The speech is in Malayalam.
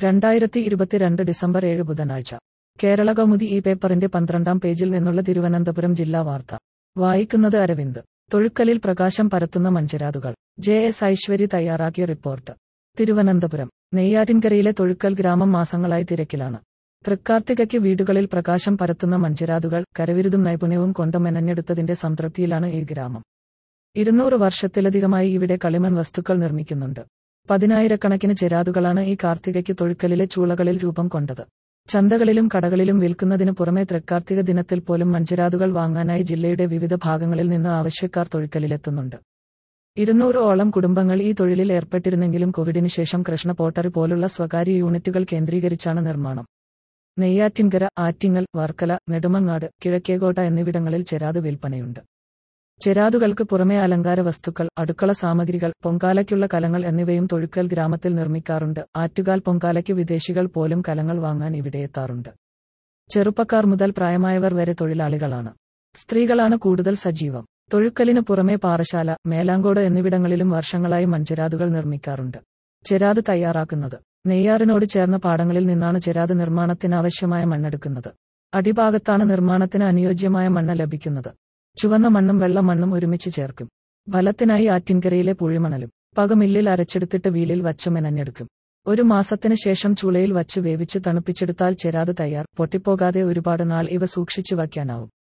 രണ്ടായിരത്തി ഇരുപത്തിരണ്ട് ഡിസംബർ ഏഴ് ബുധനാഴ്ച കേരള കൗമുദി ഈ പേപ്പറിന്റെ പന്ത്രണ്ടാം പേജിൽ നിന്നുള്ള തിരുവനന്തപുരം ജില്ലാ വാർത്ത വായിക്കുന്നത് അരവിന്ദ് തൊഴുക്കലിൽ പ്രകാശം പരത്തുന്ന മഞ്ചരാതുകൾ ജെ എസ് ഐശ്വരി തയ്യാറാക്കിയ റിപ്പോർട്ട് തിരുവനന്തപുരം നെയ്യാറ്റിൻകരയിലെ തൊഴുക്കൽ ഗ്രാമം മാസങ്ങളായി തിരക്കിലാണ് തൃക്കാർത്തികയ്ക്ക് വീടുകളിൽ പ്രകാശം പരത്തുന്ന മഞ്ചരാതുകൾ കരവിരുതും നൈപുണ്യവും കൊണ്ട് മെനഞ്ഞെടുത്തതിന്റെ സംതൃപ്തിയിലാണ് ഈ ഗ്രാമം ഇരുന്നൂറ് വർഷത്തിലധികമായി ഇവിടെ കളിമൺ വസ്തുക്കൾ നിർമ്മിക്കുന്നുണ്ട് പതിനായിരക്കണക്കിന് ചെരാതുകളാണ് ഈ കാർത്തികയ്ക്ക് തൊഴുക്കലിലെ ചൂളകളിൽ രൂപം കൊണ്ടത് ചന്തകളിലും കടകളിലും വിൽക്കുന്നതിനു പുറമെ തൃക്കാർത്തിക ദിനത്തിൽ പോലും മഞ്ചരാതുകൾ വാങ്ങാനായി ജില്ലയുടെ വിവിധ ഭാഗങ്ങളിൽ നിന്ന് ആവശ്യക്കാർ തൊഴുക്കലിലെത്തുന്നുണ്ട് ഇരുന്നൂറ് ഓളം കുടുംബങ്ങൾ ഈ തൊഴിലിൽ ഏർപ്പെട്ടിരുന്നെങ്കിലും കോവിഡിന് ശേഷം കൃഷ്ണ പോട്ടറി പോലുള്ള സ്വകാര്യ യൂണിറ്റുകൾ കേന്ദ്രീകരിച്ചാണ് നിർമ്മാണം നെയ്യാറ്റിൻകര ആറ്റിങ്ങൽ വർക്കല നെടുമങ്ങാട് കിഴക്കേകോട്ട എന്നിവിടങ്ങളിൽ ചെരാത് വിൽപ്പനയുണ്ട് ചെരാതുകൾക്ക് പുറമെ അലങ്കാര വസ്തുക്കൾ അടുക്കള സാമഗ്രികൾ പൊങ്കാലയ്ക്കുള്ള കലങ്ങൾ എന്നിവയും തൊഴുക്കൽ ഗ്രാമത്തിൽ നിർമ്മിക്കാറുണ്ട് ആറ്റുകാൽ പൊങ്കാലയ്ക്ക് വിദേശികൾ പോലും കലങ്ങൾ വാങ്ങാൻ ഇവിടെ എത്താറുണ്ട് ചെറുപ്പക്കാർ മുതൽ പ്രായമായവർ വരെ തൊഴിലാളികളാണ് സ്ത്രീകളാണ് കൂടുതൽ സജീവം തൊഴുക്കലിന് പുറമെ പാറശാല മേലാങ്കോട് എന്നിവിടങ്ങളിലും വർഷങ്ങളായി മഞ്ചരാതുകൾ നിർമ്മിക്കാറുണ്ട് ചെരാത് തയ്യാറാക്കുന്നത് നെയ്യാറിനോട് ചേർന്ന പാടങ്ങളിൽ നിന്നാണ് ചെരാത് നിർമ്മാണത്തിനാവശ്യമായ മണ്ണെടുക്കുന്നത് അടിഭാഗത്താണ് നിർമ്മാണത്തിന് അനുയോജ്യമായ മണ്ണ് ലഭിക്കുന്നത് ചുവന്ന മണ്ണും വെള്ള മണ്ണും ഒരുമിച്ച് ചേർക്കും ഫലത്തിനായി ആറ്റിൻകരയിലെ പുഴിമണലും പകമില്ലിൽ അരച്ചെടുത്തിട്ട് വീലിൽ വച്ച് മെനഞ്ഞെടുക്കും ഒരു മാസത്തിന് ശേഷം ചൂളയിൽ വച്ച് വേവിച്ച് തണുപ്പിച്ചെടുത്താൽ ചെരാത് തയ്യാർ പൊട്ടിപ്പോകാതെ ഒരുപാട് നാൾ ഇവ സൂക്ഷിച്ചു വയ്ക്കാനാവും